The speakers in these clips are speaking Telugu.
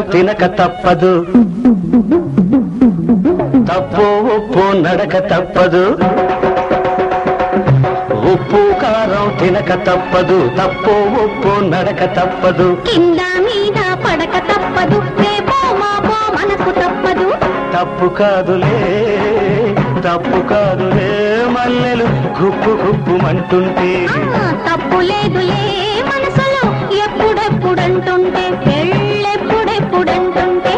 తినక తప్పదు తప్పు ఉప్పు నడక తప్పదు ఉప్పు కారం తినక తప్పదు తప్పు ఉప్పు నడక తప్పదు కింద మీద పడక తప్పదు రేపో మాపో మనకు తప్పదు తప్పు కాదులే తప్పు కాదులే మల్లెలు గుప్పు గుప్పుమంటుంటే ఆ, తప్పు లేదులే మనసులో ఎప్పుడెప్పుడంటుంటే పెళ్ళెప్పుడెప్పుడంటుంటే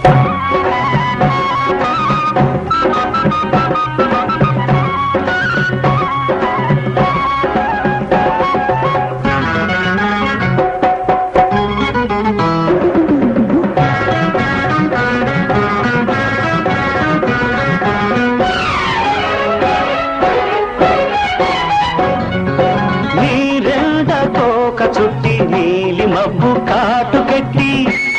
నీరెండ తోక చుట్టి నీలి మబ్బు కాటుకెట్టి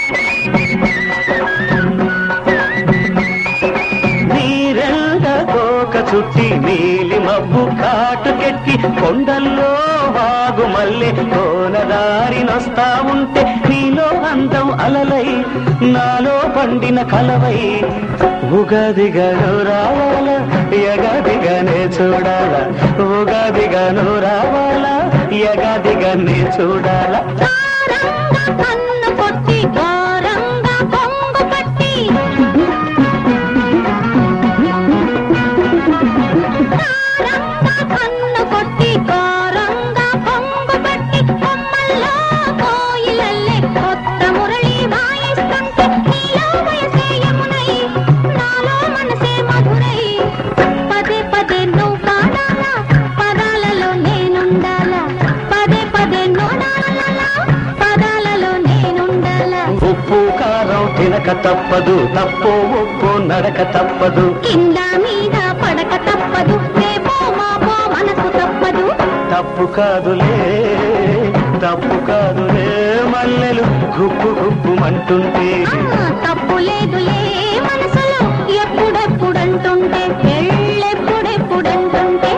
నీరెండ తోక చుట్టి నీలి మబ్బు కాటుకెట్టి కొండల్లో వాగు మల్లె కోనదారినొస్తా ఉంటే నీలో అందం అలలై నాలో పండిన కలవై ఉగాదిగను రావాల ఎగదిగనే చూడాల ఉగాదిగను రావాల ఎగదిగనే చూడాల ఘోరంగా కన్ను కొట్టి ఘోరంగా కొంగు పట్టి ఘోరంగా కన్ను కొట్టి ఘోరంగా కొంగు పట్టి కొమ్మల్లో కోయిలల్లే కొత్త మురళి వాయిస్తుంటే నీలో వయసే యమునై నాలో మనసే మధురై పదే పదే నువ్వు పాడాలా పదాలలో నేనుండాలా పదే పదే నోడాలా పదాలలో నేనుండాలా ఉప్పు కారం తినక తప్పదు తప్పు ఉప్పు నడక తప్పదు కింద మీద పడక తప్పదు రేపో మాపో మనకు తప్పదు తప్పు కాదులే తప్పు కాదులే మల్లెలు గుప్పు గుప్పుమంటుంటే ఆ, తప్పు లేదులే మనసులో ఎప్పుడెప్పుడంటుంటే పెళ్ళెప్పుడెప్పుడంటుంటే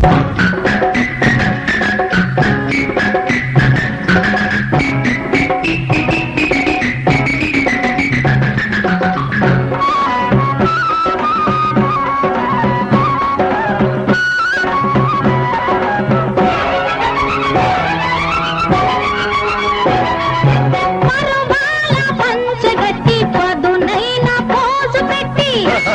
పరువాల పంచగట్టి పదునైన పోజు పెట్టి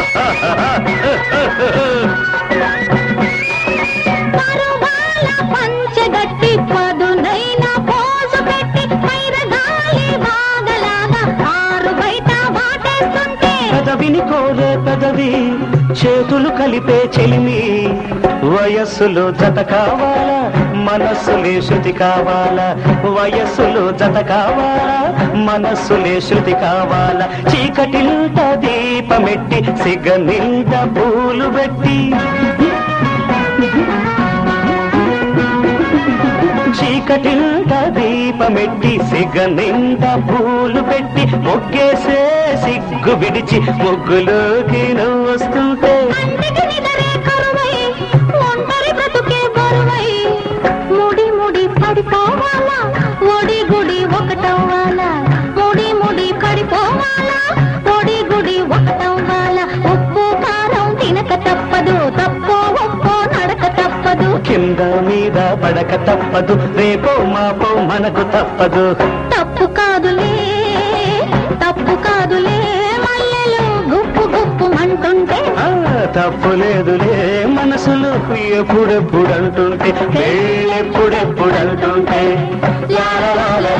పరువాల పంచగట్టి పదునైన పోజు పెట్టి పైరగాలి వాగలాగా ఆరు బయట వాటేస్తుంటే పెదవిని కోరే పెదవి చేతులు కలిపే చెలిమి వయస్సులో జత కావాలా మనస్సులే శృతి కావాలా వయస్సులో జత కావాలా మనస్సులే శృతి కావాలా చీకటిల్ట దీపమెట్టి సిగ నింట పూలు పెట్టి చీకటిల్ట దీపమెట్టి సిగ నిండా పూలు పెట్టి మొగ్గేసే సిగ్గు విడిచి ముగ్గులోకి నువ్వు వస్తుంటే కంటికి నిదరే కరువై ఒంటరి బ్రతుకే బరువై ముడి ముడి పడిపోవాలా ఒడి గుడి ఒకటవ్వాలా ముడి ముడి పడిపోవాలా ఒడి గుడి ఒకటవ్వాలా ఉప్పు కారం తినక తప్పదు తప్పు ఉప్పు నడక తప్పదు కింద మీద పడక తప్పదు రేపో మాపో మనకు తప్పదు తప్పు కాదులే తప్పు కాదులే మల్లెలు గుప్పు గుప్పు మంటుంటే ఆ, తప్పు లేదులే మనసులో ఎప్పుడెప్పుడు అంటుంటే ఎప్పుడెప్పుడు అంటుంటే లా లా లా లా